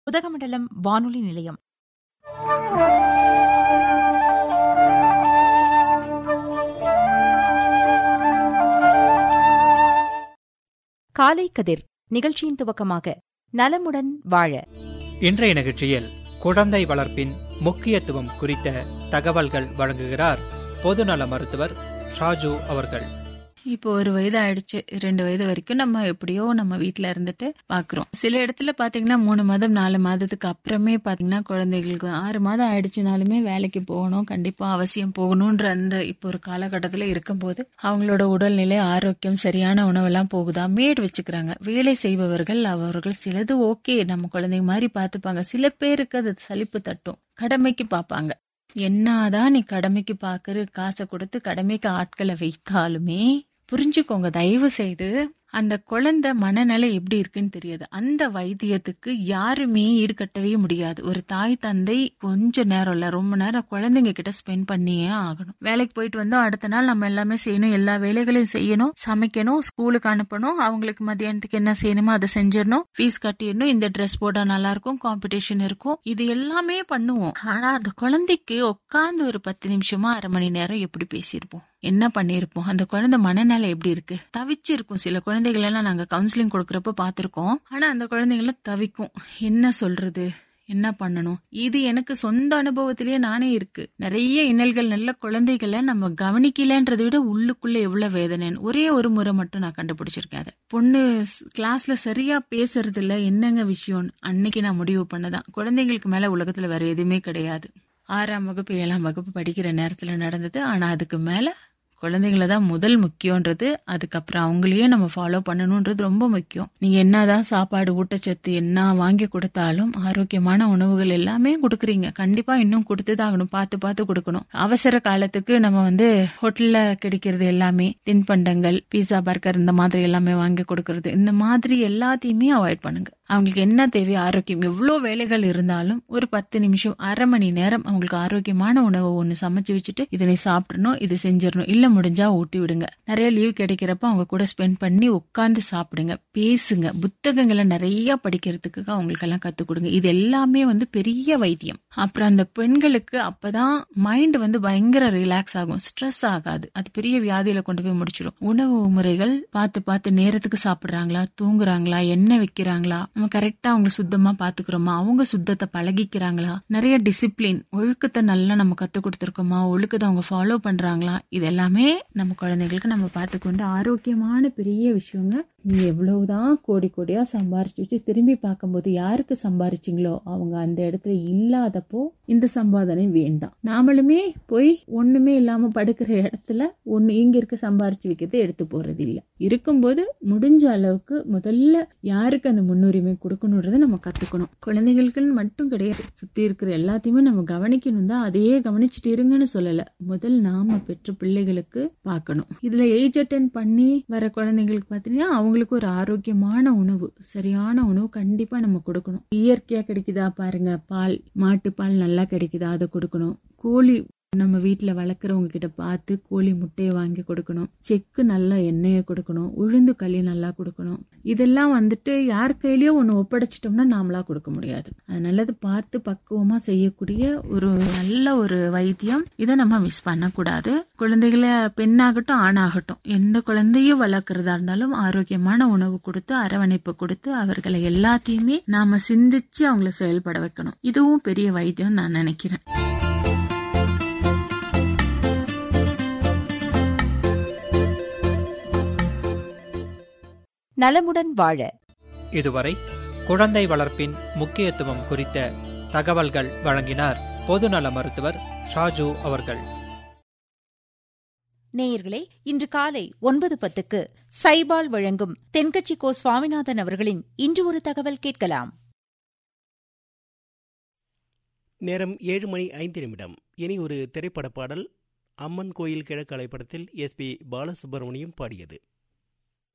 உதகமண்டலம் வானொலி நிலையம் காலை கதிர் நிகழ்ச்சியின் துவக்கமாக நலமுடன் வாழ இன்றைய நிகழ்ச்சியில் குழந்தை வளர்ப்பின் முக்கியத்துவம் குறித்த தகவல்கள் வழங்குகிறார் பொதுநல மருத்துவர் ஷாஜு அவர்கள் இப்போ ஒரு வயது ஆயிடுச்சு ரெண்டு வயது வரைக்கும் நம்ம எப்படியோ நம்ம வீட்ல இருந்துட்டு பாக்குறோம் சில இடத்துல பாத்தீங்கன்னா மூணு மாதம் நாலு மாதத்துக்கு அப்புறமே பாத்தீங்கன்னா குழந்தைகளுக்கு ஆறு மாதம் ஆயிடுச்சுனாலுமே வேலைக்கு போகணும் கண்டிப்பா அவசியம் போகணும்ன்ற அந்த இப்போ ஒரு காலகட்டத்துல இருக்கும்போது அவங்களோட உடல்நிலை ஆரோக்கியம் சரியான உணவெல்லாம் போகுதா மேட் வச்சுக்கிறாங்க வேலை செய்பவர்கள் அவர்கள் சிலது ஓகே நம்ம குழந்தைங்க மாதிரி பார்த்துப்பாங்க சில பேருக்கு அது சலிப்பு தட்டும் கடமைக்கு பார்ப்பாங்க என்னதான் நீ கடமைக்கு பாக்குற காசை கொடுத்து கடமைக்கு ஆட்களை வைத்தாலுமே புரிஞ்சுக்கோங்க தயவு செய்து அந்த குழந்தை மனநிலை எப்படி இருக்குன்னு தெரியாது அந்த வைத்தியத்துக்கு யாருமே ஈடுகட்டவே முடியாது ஒரு தாய் தந்தை கொஞ்ச நேரம் இல்ல ரொம்ப நேரம் குழந்தைங்க கிட்ட ஸ்பெண்ட் பண்ணியே ஆகணும் வேலைக்கு போயிட்டு வந்தோம் அடுத்த நாள் நம்ம எல்லாமே செய்யணும் எல்லா வேலைகளையும் செய்யணும் சமைக்கணும் ஸ்கூலுக்கு அனுப்பணும் அவங்களுக்கு மத்தியானத்துக்கு என்ன செய்யணுமோ அதை செஞ்சிடணும் ஃபீஸ் கட்டிடணும் இந்த ட்ரெஸ் போட்டா நல்லா இருக்கும் காம்படிஷன் இருக்கும் இது எல்லாமே பண்ணுவோம் ஆனா அந்த குழந்தைக்கு உட்காந்து ஒரு பத்து நிமிஷமா அரை மணி நேரம் எப்படி பேசியிருப்போம் என்ன பண்ணிருப்போம் அந்த குழந்தை மனநிலை எப்படி இருக்கு தவிச்சு இருக்கும் சில குழந்தைகள் எல்லாம் நாங்க கவுன்சிலிங் கொடுக்கறப்ப பாத்திருக்கோம் ஆனா அந்த குழந்தைங்கள தவிக்கும் என்ன சொல்றது என்ன பண்ணணும் இது எனக்கு சொந்த அனுபவத்திலேயே நானே இருக்கு நிறைய இன்னல்கள் நல்ல குழந்தைகளை நம்ம கவனிக்கலன்றதை விட உள்ளுக்குள்ள எவ்வளவு வேதனைன்னு ஒரே ஒரு முறை மட்டும் நான் கண்டுபிடிச்சிருக்கேன் அதை பொண்ணு கிளாஸ்ல சரியா பேசுறது இல்ல என்னங்க விஷயம் அன்னைக்கு நான் முடிவு பண்ணதான் குழந்தைங்களுக்கு மேல உலகத்துல வேற எதுவுமே கிடையாது ஆறாம் வகுப்பு ஏழாம் வகுப்பு படிக்கிற நேரத்துல நடந்தது ஆனா அதுக்கு மேல குழந்தைங்கள தான் முதல் முக்கியன்றது அதுக்கப்புறம் அவங்களையே நம்ம ஃபாலோ பண்ணணும்ன்றது ரொம்ப முக்கியம் நீங்க என்னதான் சாப்பாடு ஊட்டச்சத்து என்ன வாங்கி கொடுத்தாலும் ஆரோக்கியமான உணவுகள் எல்லாமே கொடுக்குறீங்க கண்டிப்பா இன்னும் கொடுத்துதான் ஆகணும் பார்த்து பார்த்து கொடுக்கணும் அவசர காலத்துக்கு நம்ம வந்து ஹோட்டல்ல கிடைக்கிறது எல்லாமே தின்பண்டங்கள் பீஸா பர்கர் இந்த மாதிரி எல்லாமே வாங்கி கொடுக்கறது இந்த மாதிரி எல்லாத்தையுமே அவாய்ட் பண்ணுங்க அவங்களுக்கு என்ன தேவை ஆரோக்கியம் எவ்வளோ வேலைகள் இருந்தாலும் ஒரு பத்து நிமிஷம் அரை மணி நேரம் அவங்களுக்கு ஆரோக்கியமான உணவை ஒன்று சமைச்சு வச்சுட்டு இதனை சாப்பிடணும் இது செஞ்சிடணும் இல்ல முடிஞ்சா ஊட்டி விடுங்க நிறைய லீவ் கிடைக்கிறப்ப அவங்க கூட ஸ்பெண்ட் பண்ணி உட்காந்து சாப்பிடுங்க பேசுங்க புத்தகங்களை நிறைய படிக்கிறதுக்கு அவங்களுக்கு எல்லாம் கத்துக் கொடுங்க இது எல்லாமே வந்து பெரிய வைத்தியம் அப்புறம் அந்த பெண்களுக்கு அப்பதான் மைண்ட் வந்து பயங்கர ரிலாக்ஸ் ஆகும் ஸ்ட்ரெஸ் ஆகாது அது பெரிய வியாதியில கொண்டு போய் முடிச்சிடும் உணவு முறைகள் பார்த்து பார்த்து நேரத்துக்கு சாப்பிடுறாங்களா தூங்குறாங்களா என்ன வைக்கிறாங்களா நம்ம கரெக்டா அவங்க சுத்தமா பாத்துக்கிறோமா அவங்க சுத்தத்தை பழகிக்கிறாங்களா நிறைய டிசிப்ளின் ஒழுக்கத்தை நல்லா நம்ம கத்து கொடுத்துருக்கோமா ஒழுக்கத்தை அவங்க ஃபாலோ பண்றாங்களா இது எல்லாமே நம்ம குழந்தைங்களுக்கு நம்ம பார்த்துக்கொண்டு ஆரோக்கியமான பெரிய விஷயங்க நீங்க எவ்வளவுதான் கோடி கோடியா சம்பாரிச்சு வச்சு திரும்பி பார்க்கும்போது யாருக்கு சம்பாரிச்சிங்களோ அவங்க அந்த இடத்துல இல்லாதப்போ இந்த சம்பாதனை வேண்டாம் நாமளுமே போய் ஒண்ணுமே இல்லாம படுக்கிற இடத்துல ஒண்ணு இங்க இருக்க சம்பாரிச்சு வைக்கிறது எடுத்து போறது இல்ல இருக்கும்போது முடிஞ்ச அளவுக்கு முதல்ல யாருக்கு அந்த முன்னுரிமை கொடுக்கணுன்றத நம்ம கத்துக்கணும் குழந்தைகளுக்குன்னு மட்டும் கிடையாது சுத்தி இருக்கிற எல்லாத்தையுமே நம்ம கவனிக்கணும் தான் அதையே கவனிச்சுட்டு இருங்கன்னு சொல்லல முதல் நாம பெற்ற பிள்ளைகளுக்கு பார்க்கணும் இதுல ஏஜ் அட்டன் பண்ணி வர குழந்தைங்களுக்கு பாத்தீங்கன்னா அவங்களுக்கு ஒரு ஆரோக்கியமான உணவு சரியான உணவு கண்டிப்பா நம்ம கொடுக்கணும் இயற்கையா கிடைக்குதா பாருங்க பால் மாட்டு பால் நல்லா கிடைக்குதா அதை கொடுக்கணும் கோழி நம்ம வீட்டில் வளர்க்குறவங்க கிட்ட பார்த்து கோழி முட்டையை வாங்கி கொடுக்கணும் செக்கு நல்லா எண்ணெயை கொடுக்கணும் உளுந்து களி நல்லா கொடுக்கணும் இதெல்லாம் வந்துட்டு யார் கையிலயோ ஒன்று ஒப்படைச்சிட்டோம்னா நாமளா கொடுக்க முடியாது அதனால அது பார்த்து பக்குவமா செய்யக்கூடிய ஒரு நல்ல ஒரு வைத்தியம் இதை நம்ம மிஸ் பண்ணக்கூடாது குழந்தைகளை பெண்ணாகட்டும் ஆணாகட்டும் எந்த குழந்தையும் வளர்க்குறதா இருந்தாலும் ஆரோக்கியமான உணவு கொடுத்து அரவணைப்பு கொடுத்து அவர்களை எல்லாத்தையுமே நாம சிந்திச்சு அவங்கள செயல்பட வைக்கணும் இதுவும் பெரிய வைத்தியம் நான் நினைக்கிறேன் நலமுடன் வாழ இதுவரை குழந்தை வளர்ப்பின் முக்கியத்துவம் குறித்த தகவல்கள் வழங்கினார் பொதுநல மருத்துவர் ஷாஜு அவர்கள் நேயர்களே இன்று காலை ஒன்பது பத்துக்கு சைபால் வழங்கும் தென்கட்சி கோ சுவாமிநாதன் அவர்களின் இன்று ஒரு தகவல் கேட்கலாம் நேரம் ஏழு மணி ஐந்து நிமிடம் இனி ஒரு திரைப்பட பாடல் அம்மன் கோயில் கிழக்கு படத்தில் எஸ் பி பாலசுப்ரமணியம் பாடியது